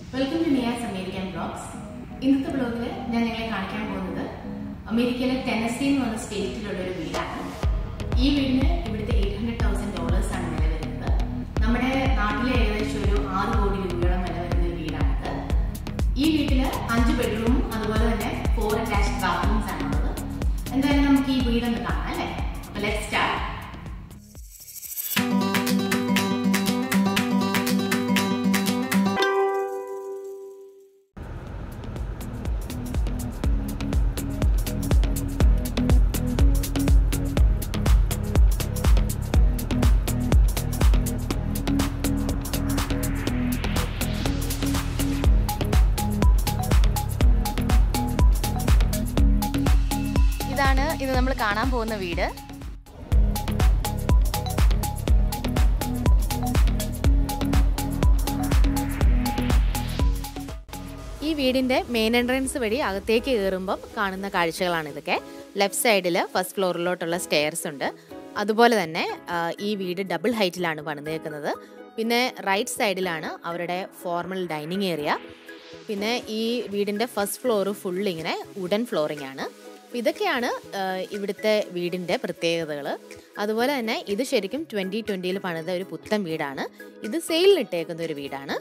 welcome to Niyas American blogs ഇന്നത്തെ ബ്ലോഗിൽ ഞാൻ നിങ്ങളെ കാണിക്കാൻ പോകുന്നത് അമേരിക്കയിലെ ടെനസി എന്ന് പറഞ്ഞ സ്റ്റേറ്റിലുള്ള ഒരു വീടാണ് ഈ വീടിന് ഇവിടുത്തെ എയ്റ്റ് ഹൺഡ്രഡ് തൗസൻഡ് ഡോളേഴ്സ് ആണ് വില വരുന്നത് നമ്മുടെ നാട്ടിലെ ഏകദേശം ഒരു ആറ് കോടി രൂപയോളം വില വരുന്ന ഒരു വീടാണിത് ഈ വീട്ടിൽ അഞ്ച് ബെഡ്റൂമും അതുപോലെ തന്നെ ഫോർ അറ്റാച്ച്ഡ് ബാത്റൂംസ് ആണുള്ളത് എന്തായാലും നമുക്ക് ഈ വീടൊന്ന് കാണാം അല്ലേ അപ്പൊ ലെറ്റ് സ്റ്റാർട്ട് ഇതാണ് ഇത് നമ്മൾ കാണാൻ പോകുന്ന വീട് ഈ വീടിന്റെ മെയിൻ എൻട്രൻസ് വഴി അകത്തേക്ക് കയറുമ്പം കാണുന്ന കാഴ്ചകളാണ് ഇതൊക്കെ ലെഫ്റ്റ് സൈഡിൽ ഫസ്റ്റ് ഫ്ലോറിലോട്ടുള്ള സ്റ്റെയർസ് ഉണ്ട് അതുപോലെ തന്നെ ആ, ഈ വീട് ഡബിൾ ഹൈറ്റിലാണ് പണിതേക്കുന്നത് പിന്നെ റൈറ്റ് സൈഡിലാണ് അവരുടെ ഫോർമൽ ഡൈനിങ് ഏരിയ പിന്നെ ഈ വീടിന്റെ ഫസ്റ്റ് ഫ്ലോർ ഫുൾ ഇങ്ങനെ വുഡൻ ഫ്ലോറിംഗ് ആണ് അപ്പൊ ഇതൊക്കെയാണ് ആ, ഇവിടുത്തെ വീടിന്റെ പ്രത്യേകതകൾ അതുപോലെ തന്നെ ഇത് ശരിക്കും ട്വന്റി ട്വന്റിയിൽ പണിത ഒരു പുത്തൻ വീടാണ് ഇത് സെയിലിന് ഇട്ടേക്കുന്ന ഒരു വീടാണ്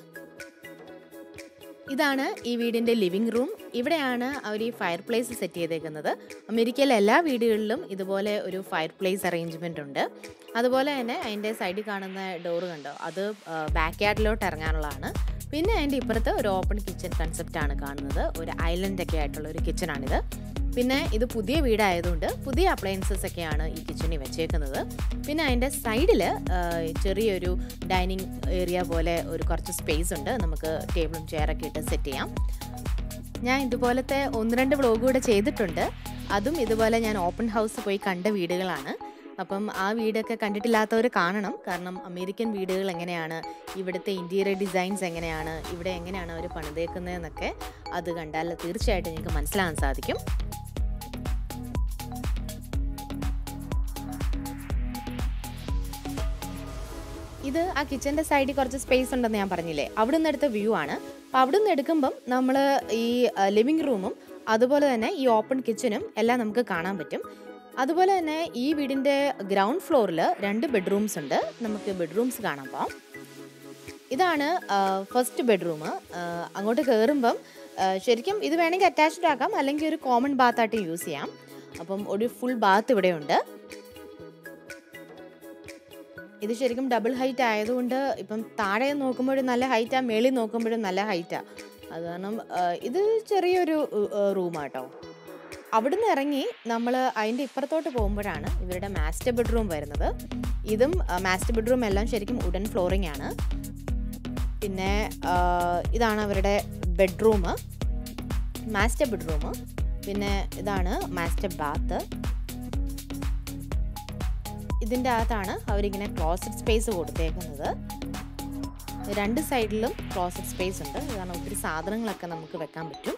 ഇതാണ് ഈ വീടിന്റെ ലിവിംഗ് റൂം ഇവിടെയാണ് അവർ ഈ ഫയർ പ്ലേസ് സെറ്റ് ചെയ്തേക്കുന്നത് അമേരിക്കയിലെ എല്ലാ വീടുകളിലും ഇതുപോലെ ഒരു ഫയർ പ്ലേസ് അറേഞ്ച്മെന്റ് ഉണ്ട് അതുപോലെ തന്നെ അതിൻ്റെ സൈഡിൽ കാണുന്ന ഡോറ് കണ്ടോ അത് ബാക്ക് യാർഡിലോട്ട് ഇറങ്ങാനുള്ളതാണ് പിന്നെ അതിൻ്റെ ഇപ്പുറത്ത് ഒരു ഓപ്പൺ കിച്ചൺ കൺസെപ്റ്റ് ആണ് കാണുന്നത് ഒരു ഐലൻഡ് ഒക്കെ ആയിട്ടുള്ള ഒരു കിച്ചണാണിത് പിന്നെ ഇത് പുതിയ വീടായതുകൊണ്ട് പുതിയ അപ്ലയൻസസ് ഒക്കെയാണ് ഈ കിച്ചണിൽ വെച്ചേക്കുന്നത് പിന്നെ അതിൻ്റെ സൈഡിൽ ചെറിയൊരു ഡൈനിങ് ഏരിയ പോലെ ഒരു കുറച്ച് സ്പേസ് ഉണ്ട് നമുക്ക് ടേബിളും ചെയറൊക്കെ ഇട്ട് സെറ്റ് ചെയ്യാം ഞാൻ ഇതുപോലത്തെ ഒന്ന് രണ്ട് വ്ളോഗ് കൂടെ ചെയ്തിട്ടുണ്ട് അതും ഇതുപോലെ ഞാൻ ഓപ്പൺ ഹൗസ് പോയി കണ്ട വീടുകളാണ് അപ്പം ആ വീടൊക്കെ കണ്ടിട്ടില്ലാത്തവർ കാണണം കാരണം അമേരിക്കൻ വീടുകൾ എങ്ങനെയാണ് ഇവിടുത്തെ ഇൻറ്റീരിയർ ഡിസൈൻസ് എങ്ങനെയാണ് ഇവിടെ എങ്ങനെയാണ് അവർ പണിതേക്കുന്നതെന്നൊക്കെ അത് കണ്ടാൽ തീർച്ചയായിട്ടും നിങ്ങൾക്ക് മനസ്സിലാകാൻ സാധിക്കും ഇത് ആ കിച്ചന്റെ സൈഡിൽ കുറച്ച് സ്പേസ് ഉണ്ടെന്ന് ഞാൻ പറഞ്ഞില്ലേ അവിടെ നിന്ന് എടുത്ത വ്യൂ ആണ് അപ്പോൾ അവിടെ നിന്ന് എടുക്കുമ്പം നമ്മൾ ഈ ലിവിങ് റൂമും അതുപോലെ തന്നെ ഈ ഓപ്പൺ കിച്ചനും എല്ലാം നമുക്ക് കാണാൻ പറ്റും അതുപോലെ തന്നെ ഈ വീടിന്റെ ഗ്രൗണ്ട് ഫ്ലോറിൽ രണ്ട് ബെഡ്റൂംസ് ഉണ്ട് നമുക്ക് ബെഡ്റൂംസ് കാണാൻ പോവാം ഇതാണ് ഫസ്റ്റ് ബെഡ്റൂം അങ്ങോട്ട് കയറുമ്പം ആ, ശരിക്കും ഇത് വേണമെങ്കിൽ അറ്റാച്ച്ഡ് ആക്കാം അല്ലെങ്കിൽ ഒരു കോമൺ ബാത്തായിട്ട് യൂസ് ചെയ്യാം അപ്പം ഒരു ഫുൾ ബാത്ത് ഇവിടെയുണ്ട് ഇത് ശരിക്കും ഡബിൾ ഹൈറ്റ് ആയതുകൊണ്ട് ഇപ്പം താഴെ നോക്കുമ്പോഴും നല്ല ഹൈറ്റാ മേളിൽ നോക്കുമ്പോഴും നല്ല ഹൈറ്റാ അത് കാരണം ആ, ഇത് ചെറിയൊരു റൂമാട്ടോ അവിടുന്ന് ഇറങ്ങി നമ്മൾ അതിൻ്റെ ഇപ്പുറത്തോട്ട് പോകുമ്പോഴാണ് ഇവരുടെ മാസ്റ്റർ ബെഡ്റൂം വരുന്നത് ഇതും മാസ്റ്റർ ബെഡ്റൂം എല്ലാം ശരിക്കും ഉഡൻ ഫ്ലോറിംഗ് ആണ് പിന്നെ ആ, ഇതാണ് അവരുടെ ബെഡ്റൂം മാസ്റ്റർ ബെഡ്റൂം പിന്നെ ഇതാണ് മാസ്റ്റർ ബാത്ത് ഇതിൻ്റെ അകത്താണ് അവരിങ്ങനെ ക്ലോസറ്റ് സ്പേസ് കൊടുത്തേക്കുന്നത് രണ്ട് സൈഡിലും ക്ലോസറ്റ് സ്പേസ് ഉണ്ട് ഇത് കാരണം ഒത്തിരി സാധനങ്ങളൊക്കെ നമുക്ക് വെക്കാൻ പറ്റും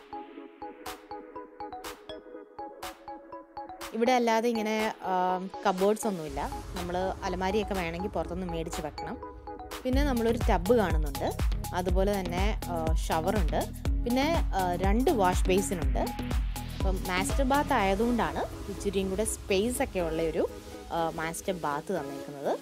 ഇവിടെ അല്ലാതെ ഇങ്ങനെ കബോർഡ്സ് ഒന്നുമില്ല നമ്മൾ അലമാരിയൊക്കെ വേണമെങ്കിൽ പുറത്തുനിന്ന് മേടിച്ച് വെക്കണം പിന്നെ നമ്മളൊരു ടബ് കാണുന്നുണ്ട് അതുപോലെ തന്നെ ഷവറുണ്ട് പിന്നെ ആ, രണ്ട് വാഷ് ബേസിനുണ്ട് അപ്പം മാസ്റ്റർ ബാത്ത് ആയതുകൊണ്ടാണ് ഇച്ചിരിയും കൂടെ സ്പേസ് ഒക്കെ ഉള്ള ഒരു മാസ്റ്റർ ബാത്ത് തന്നേക്കുന്നത്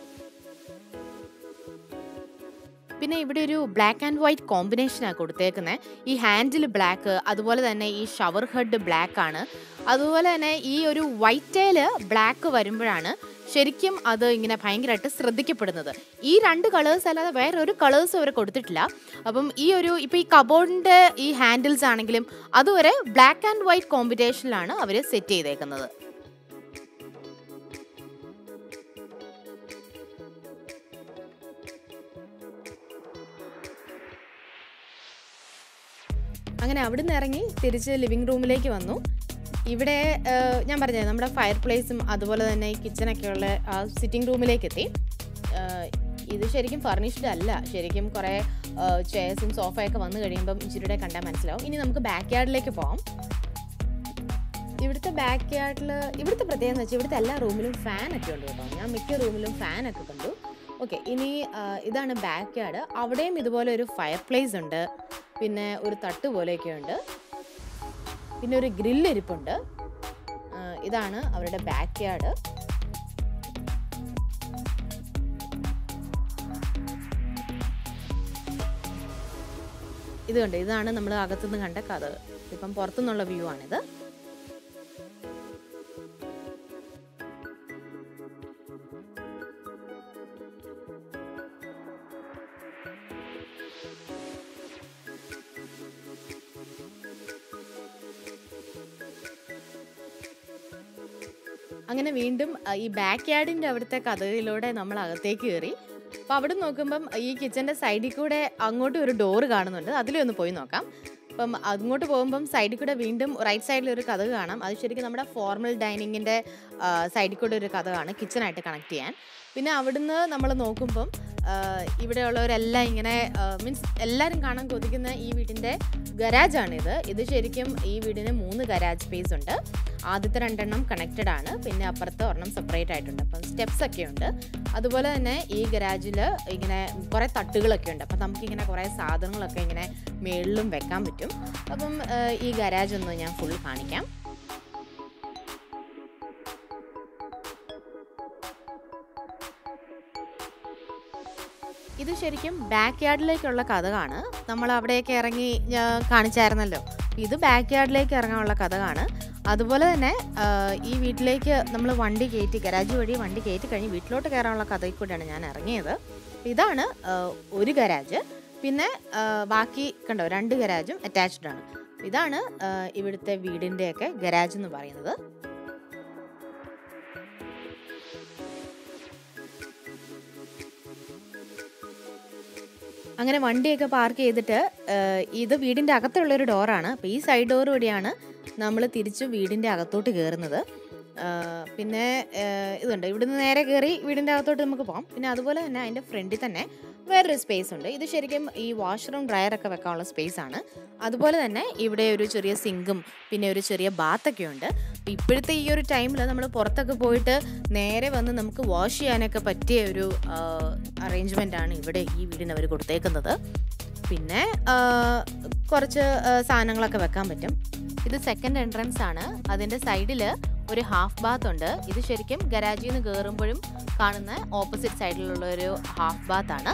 പിന്നെ ഇവിടെ ഒരു ബ്ലാക്ക് ആൻഡ് വൈറ്റ് കോമ്പിനേഷനാണ് കൊടുത്തേക്കുന്നത് ഈ ഹാൻഡിൽ ബ്ലാക്ക് അതുപോലെ തന്നെ ഈ ഷവർ ഹെഡ് ബ്ലാക്ക് ആണ് അതുപോലെ തന്നെ ഈ ഒരു വൈറ്റേല് ബ്ലാക്ക് വരുമ്പോഴാണ് ശരിക്കും അത് ഇങ്ങനെ ഭയങ്കരമായിട്ട് ശ്രദ്ധിക്കപ്പെടുന്നത് ഈ രണ്ട് കളേഴ്സ് അല്ലാതെ വേറെ ഒരു കളേഴ്സും അവർ കൊടുത്തിട്ടില്ല അപ്പം ഈ ഒരു ഇപ്പോൾ ഈ കബോർഡിൻ്റെ ഈ ഹാൻഡിൽസ് ആണെങ്കിലും അതുവരെ ബ്ലാക്ക് ആൻഡ് വൈറ്റ് കോമ്പിനേഷനിലാണ് അവർ സെറ്റ് ചെയ്തേക്കുന്നത് അങ്ങനെ അവിടുന്ന് ഇറങ്ങി തിരിച്ച് ലിവിങ് റൂമിലേക്ക് വന്നു ഇവിടെ ആ, ഞാൻ പറഞ്ഞത് നമ്മുടെ ഫയർ പ്ലേസും അതുപോലെ തന്നെ ഈ കിച്ചണൊക്കെ ഉള്ള ആ സിറ്റിംഗ് റൂമിലേക്ക് എത്തി ആ, ഇത് ശരിക്കും ഫർണിഷ്ഡ് അല്ല ശരിക്കും കുറേ ചെയർസും സോഫയൊക്കെ വന്നു കഴിയുമ്പം ഇച്ചിരിയുടെ കണ്ടാൽ മനസ്സിലാവും ഇനി നമുക്ക് ബാക്ക് യാർഡിലേക്ക് പോകാം ഇവിടുത്തെ ബാക്ക് യാർഡിൽ ഇവിടുത്തെ പ്രത്യേകത എന്ന് വെച്ചാൽ ഇവിടുത്തെ എല്ലാ റൂമിലും ഫാൻ ഒക്കെ ഉണ്ട് കേട്ടോ ഞാൻ മിക്ക റൂമിലും ഫാൻ ഒക്കെ കണ്ടു ഓക്കെ ഇനി ആ, ഇതാണ് ബാക്ക് യാർഡ് അവിടെയും ഇതുപോലെ ഒരു ഫയർ പ്ലേസ് ഉണ്ട് പിന്നെ ഒരു തട്ട് പോലെയൊക്കെ ഉണ്ട് പിന്നെ ഒരു ഗ്രില്ല് ഇരിപ്പുണ്ട് ആ, ഇതാണ് അവരുടെ ബാക്ക് യാർഡ് ഇത് കണ്ട് ഇതാണ് നമ്മൾ അകത്തുനിന്ന് കണ്ട കഥ ഇപ്പം പുറത്തുനിന്നുള്ള വ്യൂ ആണിത് അങ്ങനെ വീണ്ടും ആ, ഈ ബാക്ക് യാർഡിൻ്റെ അവിടുത്തെ കഥയിലൂടെ നമ്മൾ അകത്തേക്ക് കയറി അപ്പോൾ അവിടെ നോക്കുമ്പം ഈ കിച്ചൻ്റെ സൈഡിൽ കൂടെ അങ്ങോട്ട് ഒരു ഡോറ് കാണുന്നുണ്ട് അതിലൊന്ന് പോയി നോക്കാം അപ്പം അങ്ങോട്ട് പോകുമ്പം സൈഡിൽ കൂടെ വീണ്ടും റൈറ്റ് സൈഡിൽ ഒരു കഥ കാണാം അത് ശരിക്കും നമ്മുടെ ഫോർമൽ ഡൈനിങ്ങിൻ്റെ സൈഡിൽ കൂടെ ഒരു കഥ കാണും കിച്ചണായിട്ട് കണക്ട് ചെയ്യാൻ പിന്നെ അവിടുന്ന് നമ്മൾ നോക്കുമ്പം ആ, ഇവിടെയുള്ളവരെല്ലാം ഇങ്ങനെ മീൻസ് എല്ലാവരും കാണാൻ കൊതിക്കുന്ന ഈ വീടിൻ്റെ ഗരാജാണിത് ഇത് ശരിക്കും ഈ വീടിന് മൂന്ന് ഗരാജ് സ്പേസ് ഉണ്ട് ആദ്യത്തെ രണ്ടെണ്ണം കണക്റ്റഡ് ആണ് പിന്നെ അപ്പുറത്ത് ഒരെണ്ണം സെപ്പറേറ്റ് ആയിട്ടുണ്ട് അപ്പം സ്റ്റെപ്സ് ഒക്കെ ഉണ്ട് അതുപോലെ തന്നെ ഈ ഗരാജിൽ ഇങ്ങനെ കുറേ തട്ടുകളൊക്കെ ഉണ്ട് അപ്പം നമുക്കിങ്ങനെ കുറേ സാധനങ്ങളൊക്കെ ഇങ്ങനെ മേളിലും വെക്കാൻ പറ്റും അപ്പം ആ, ഈ ഗരാജ് ഒന്ന് ഞാൻ ഫുൾ കാണിക്കാം ഇത് ശരിക്കും ബാക്ക് യാർഡിലേക്കുള്ള കഥകാണ് നമ്മൾ അവിടെയൊക്കെ ഇറങ്ങി ഞാൻ കാണിച്ചായിരുന്നല്ലോ ഇത് ബാക്ക് യാർഡിലേക്ക് ഇറങ്ങാനുള്ള കഥകാണ് അതുപോലെ തന്നെ ആ, ഈ വീട്ടിലേക്ക് നമ്മൾ വണ്ടി കയറ്റി ഗരാജ് വഴി വണ്ടി കയറ്റി കഴിഞ്ഞ് വീട്ടിലോട്ട് കയറാനുള്ള കഥയിൽ കൂടെയാണ് ഞാൻ ഇറങ്ങിയത് ഇതാണ് ആ, ഒരു ഗരാജ് പിന്നെ ആ, ബാക്കി കണ്ടോ രണ്ട് ഗരാജും അറ്റാച്ച്ഡ് ആണ് ഇതാണ് ആ, ഇവിടുത്തെ വീടിൻ്റെയൊക്കെ ഗരാജ് എന്ന് പറയുന്നത് അങ്ങനെ വണ്ടിയൊക്കെ പാർക്ക് ചെയ്തിട്ട് ഏഹ്, ഇത് വീടിൻ്റെ അകത്തുള്ളൊരു ഡോറാണ് അപ്പോൾ ഈ സൈഡ് ഡോർ വഴിയാണ് നമ്മൾ തിരിച്ച് വീടിൻ്റെ അകത്തോട്ട് കയറുന്നത് ഏഹ്, പിന്നെ ഏഹ്, ഇതുണ്ട് ഇവിടുന്ന് നേരെ കയറി വീടിൻ്റെ അകത്തോട്ട് നമുക്ക് പോകാം പിന്നെ അതുപോലെ തന്നെ അതിൻ്റെ ഫ്രണ്ടിൽ തന്നെ വേറൊരു സ്പേസ് ഉണ്ട് ഇത് ശരിക്കും ഈ വാഷ്റൂം ഡ്രയറൊക്കെ വെക്കാനുള്ള സ്പേസ് ആണ് അതുപോലെ തന്നെ ഇവിടെ ഒരു ചെറിയ സിങ്കും പിന്നെ ഒരു ചെറിയ ബാത്തൊക്കെ ഉണ്ട് അപ്പോൾ ഇപ്പോഴത്തെ ഈ ഒരു ടൈമിൽ നമ്മൾ പുറത്തൊക്കെ പോയിട്ട് നേരെ വന്ന് നമുക്ക് വാഷ് ചെയ്യാനൊക്കെ പറ്റിയ ഒരു അറേഞ്ച്മെൻ്റ് ആണ് ഇവിടെ ഈ വീടിന് അവർ കൊടുത്തേക്കുന്നത് പിന്നെ ആ, കുറച്ച് ആ, സാധനങ്ങളൊക്കെ വെക്കാൻ പറ്റും ഇത് സെക്കൻഡ് എൻട്രൻസ് ആണ് അതിൻ്റെ സൈഡിൽ ഒരു ഹാഫ് ബാത്ത് ഉണ്ട് ഇത് ശരിക്കും ഗരാജിൽ നിന്ന് കയറുമ്പോഴും കാണുന്ന ഓപ്പോസിറ്റ് സൈഡിലുള്ള ഒരു ഹാഫ് ബാത്ത് ആണ്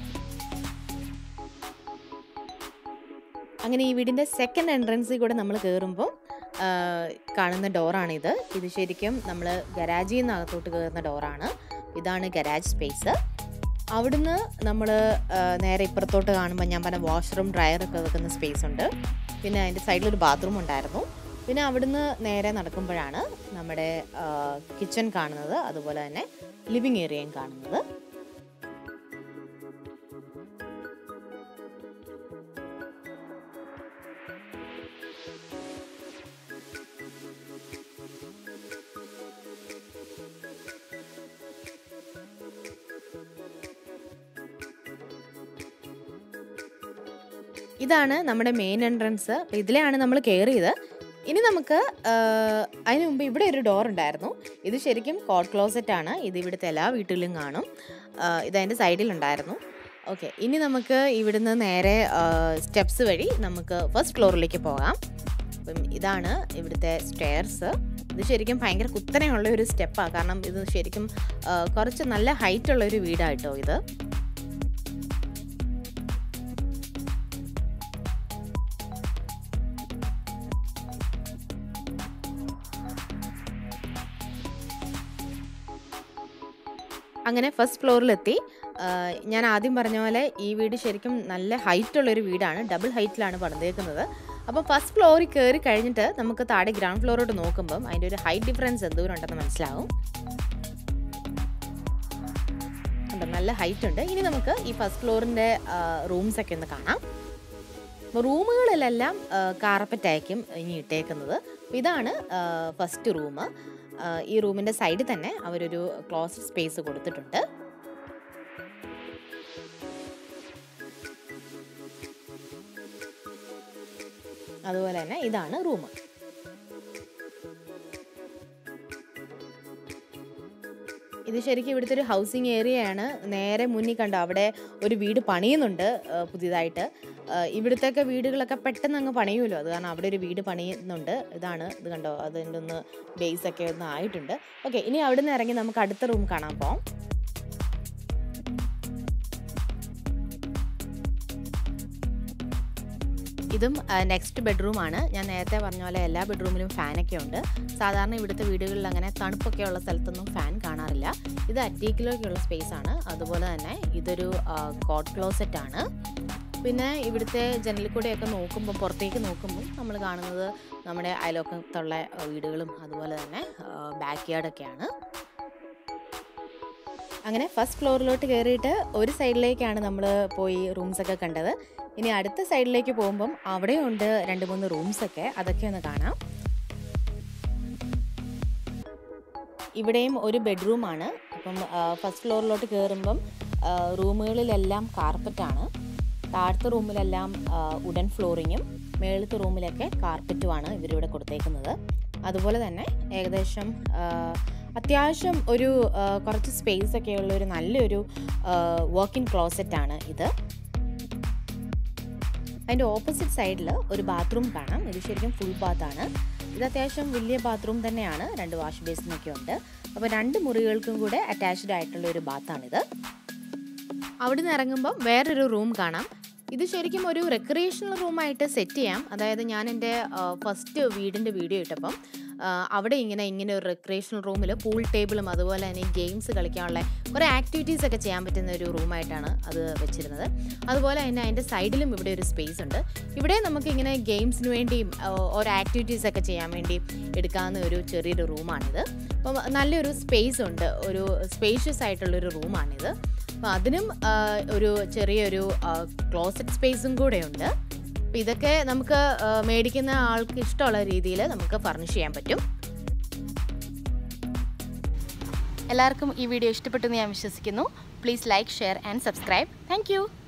അങ്ങനെ ഈ വീടിൻ്റെ സെക്കൻഡ് എൻട്രൻസിൽ കൂടെ നമ്മൾ കയറുമ്പോൾ കാണുന്ന ഡോറാണിത് ഇത് ശരിക്കും നമ്മൾ ഗരാജിൽ നിന്ന് അകത്തോട്ട് കയറുന്ന ഡോറാണ് ഇതാണ് ഗരാജ് സ്പേസ് അവിടുന്ന് നമ്മൾ നേരെ ഇപ്പുറത്തോട്ട് കാണുമ്പോൾ ഞാൻ പറഞ്ഞ വാഷ്റൂം ഡ്രയറൊക്കെ വെക്കുന്ന സ്പേസ് ഉണ്ട് പിന്നെ അതിൻ്റെ സൈഡിലൊരു ബാത്റൂം ഉണ്ടായിരുന്നു പിന്നെ അവിടുന്ന് നേരെ നടക്കുമ്പോഴാണ് നമ്മുടെ കിച്ചൺ കാണുന്നത് അതുപോലെ തന്നെ ലിവിങ് ഏരിയയും കാണുന്നത് ഇതാണ് നമ്മുടെ മെയിൻ എൻട്രൻസ് അപ്പോൾ ഇതിലെയാണ് നമ്മൾ കയറിയത് ഇനി നമുക്ക് ആ, അതിന് മുമ്പ് ഇവിടെ ഒരു ഡോർ ഉണ്ടായിരുന്നു ഇത് ശരിക്കും കോട്ട് ക്ലോസറ്റ് ആണ് ഇത് ഇവിടുത്തെ എല്ലാ വീട്ടിലും കാണും ആ, ഇത് അതിൻ്റെ സൈഡിലുണ്ടായിരുന്നു ഓക്കെ ഇനി നമുക്ക് ഇവിടുന്ന് നേരെ സ്റ്റെപ്സ് വഴി നമുക്ക് ഫസ്റ്റ് ഫ്ലോറിലേക്ക് പോകാം അപ്പം ഇതാണ് ഇവിടുത്തെ സ്റ്റെയർസ് ഇത് ശരിക്കും ഭയങ്കര കുത്തനെയുള്ള ഒരു സ്റ്റെപ്പാണ് കാരണം ഇത് ശരിക്കും ആ, കുറച്ച് നല്ല ഹൈറ്റുള്ള ഒരു വീടായിട്ടോ ഇത് അങ്ങനെ ഫസ്റ്റ് ഫ്ലോറിലെത്തി ആ, ഞാൻ ആദ്യം പറഞ്ഞ പോലെ ഈ വീട് ശരിക്കും നല്ല ഹൈറ്റ് ഉള്ള ഒരു വീടാണ് ഡബിൾ ഹൈറ്റിലാണ് പണിതേക്കുന്നത് അപ്പോൾ ഫസ്റ്റ് ഫ്ലോറിൽ കയറി കഴിഞ്ഞിട്ട് നമുക്ക് താഴെ ഗ്രൗണ്ട് ഫ്ലോറോട്ട് നോക്കുമ്പം അതിൻ്റെ ഒരു ഹൈറ്റ് ഡിഫറൻസ് എന്തോരം ഉണ്ടെന്ന് മനസ്സിലാവും ഉണ്ട് നല്ല ഹൈറ്റ് ഉണ്ട് ഇനി നമുക്ക് ഈ ഫസ്റ്റ് ഫ്ലോറിൻ്റെ റൂംസ് ഒക്കെ ഒന്ന് കാണാം റൂമുകളിലെല്ലാം കാർപ്പറ്റ് ആയിരിക്കും ഇനി ഇട്ടേക്കുന്നത് അപ്പോൾ ഇതാണ് ഫസ്റ്റ് റൂം ഈ റൂമിൻ്റെ സൈഡിൽ തന്നെ അവരൊരു ക്ലോസ്ഡ് സ്പേസ് കൊടുത്തിട്ടുണ്ട് അതുപോലെ തന്നെ ഇതാണ് റൂം ഇത് ശരിക്കും ഇവിടുത്തെ ഒരു ഹൗസിങ് ഏരിയയാണ് നേരെ മുന്നിൽ കണ്ടോ അവിടെ ഒരു വീട് പണിയുന്നുണ്ട് ആ, പുതിയതായിട്ട് ആ, ഇവിടുത്തെയൊക്കെ വീടുകളൊക്കെ പെട്ടെന്ന് അങ്ങ് പണിയുമല്ലോ അത് കാരണം അവിടെ ഒരു വീട് പണിയുന്നുണ്ട് ഇതാണ് ഇത് കണ്ടോ അതിൻ്റെ ഒന്ന് ബേസ് ഒക്കെ ഒന്ന് ആയിട്ടുണ്ട് ഓക്കെ ഇനി അവിടെ നിന്ന് ഇറങ്ങി നമുക്ക് അടുത്ത റൂം കാണാൻ പോകാം ഇതും നെക്സ്റ്റ് ബെഡ്റൂമാണ് ഞാൻ നേരത്തെ പറഞ്ഞ പോലെ എല്ലാ ബെഡ്റൂമിലും ഫാനൊക്കെ ഉണ്ട് സാധാരണ ഇവിടുത്തെ വീടുകളിൽ അങ്ങനെ തണുപ്പൊക്കെ ഉള്ള സ്ഥലത്തൊന്നും ഫാൻ കാണാറില്ല ഇത് അറ്റീക്കിലൊക്കെയുള്ള സ്പേസ് ആണ് അതുപോലെ തന്നെ ഇതൊരു കോട്ട് ക്ലോസറ്റ് ആണ് പിന്നെ ഇവിടുത്തെ ജനലിൽ കൂടെയൊക്കെ നോക്കുമ്പോൾ പുറത്തേക്ക് നോക്കുമ്പോൾ നമ്മൾ കാണുന്നത് നമ്മുടെ അയലോക്കത്തുള്ള വീടുകളും അതുപോലെ തന്നെ ബാക്ക് യാർഡൊക്കെയാണ് അങ്ങനെ ഫസ്റ്റ് ഫ്ലോറിലോട്ട് കയറിയിട്ട് ഒരു സൈഡിലേക്കാണ് നമ്മൾ പോയി റൂംസൊക്കെ കണ്ടത് ഇനി അടുത്ത സൈഡിലേക്ക് പോകുമ്പം അവിടെയുണ്ട് രണ്ട് മൂന്ന് റൂംസൊക്കെ അതൊക്കെ ഒന്ന് കാണാം ഇവിടെയും ഒരു ബെഡ്റൂമാണ് അപ്പം ഫസ്റ്റ് ഫ്ലോറിലോട്ട് കയറുമ്പം റൂമുകളിലെല്ലാം കാർപ്പറ്റാണ് താഴത്തെ റൂമിലെല്ലാം ഉഡൻ ഫ്ലോറിങ്ങും മേളത്തെ റൂമിലൊക്കെ കാർപ്പറ്റുമാണ് ഇവരിവിടെ കൊടുത്തേക്കുന്നത് അതുപോലെ തന്നെ ഏകദേശം ആ, അത്യാവശ്യം ഒരു ആ, കുറച്ച് സ്പേസ് ഒക്കെ ഉള്ള ഒരു നല്ലൊരു വർക്കിംഗ് ക്ലോസറ്റ് ആണ് ഇത് അതിൻ്റെ ഓപ്പോസിറ്റ് സൈഡിൽ ഒരു ബാത്റൂം കാണാം ഇത് ശരിക്കും ഫുൾ ബാത്താണ് ഇത് അത്യാവശ്യം വലിയ ബാത്റൂം തന്നെയാണ് രണ്ട് വാഷ് ബേസിനൊക്കെ ഉണ്ട് അപ്പോൾ രണ്ട് മുറികൾക്കും കൂടെ അറ്റാച്ച്ഡ് ആയിട്ടുള്ള ഒരു ബാത്താണിത് അവിടെ നിന്ന് ഇറങ്ങുമ്പം വേറൊരു റൂം കാണാം ഇത് ശരിക്കും ഒരു റെക്രിയേഷണൽ റൂമായിട്ട് സെറ്റ് ചെയ്യാം അതായത് ഞാൻ എൻ്റെ ഫസ്റ്റ് വീടിൻ്റെ വീഡിയോ ഇട്ടപ്പം ആ, അവിടെ ഇങ്ങനെ ഇങ്ങനെ ഒരു റെക്രിയേഷണൽ റൂമിൽ പൂൾ ടേബിളും അതുപോലെ തന്നെ ഗെയിംസ് കളിക്കാനുള്ള കുറേ ആക്ടിവിറ്റീസ് ഒക്കെ ചെയ്യാൻ പറ്റുന്ന ഒരു റൂമായിട്ടാണ് അത് വെച്ചിരുന്നത് അതുപോലെ തന്നെ അതിൻ്റെ സൈഡിലും ഇവിടെ ഒരു സ്പേസ് ഉണ്ട് ഇവിടെ നമുക്ക് ഇങ്ങനെ ഗെയിംസിന് വേണ്ടിയും ആ, ഓരോ ആക്ടിവിറ്റീസ് ഒക്കെ ചെയ്യാൻ വേണ്ടി എടുക്കാവുന്ന ഒരു ചെറിയൊരു റൂമാണിത് അപ്പം നല്ലൊരു സ്പേസ് ഉണ്ട് ഒരു സ്പേഷ്യസ് ആയിട്ടുള്ളൊരു റൂമാണിത് അപ്പോൾ അതിനും ആ, ഒരു ചെറിയൊരു ക്ലോസറ്റ് സ്പേസും കൂടെ ഉണ്ട് അപ്പോൾ ഇതൊക്കെ നമുക്ക് ആ, മേടിക്കുന്ന ആൾക്ക് ഇഷ്ടമുള്ള രീതിയിൽ നമുക്ക് ഫർണിഷ് ചെയ്യാൻ പറ്റും എല്ലാവർക്കും ഈ വീഡിയോ ഇഷ്ടപ്പെട്ടു എന്ന് ഞാൻ വിശ്വസിക്കുന്നു please like share and subscribe thank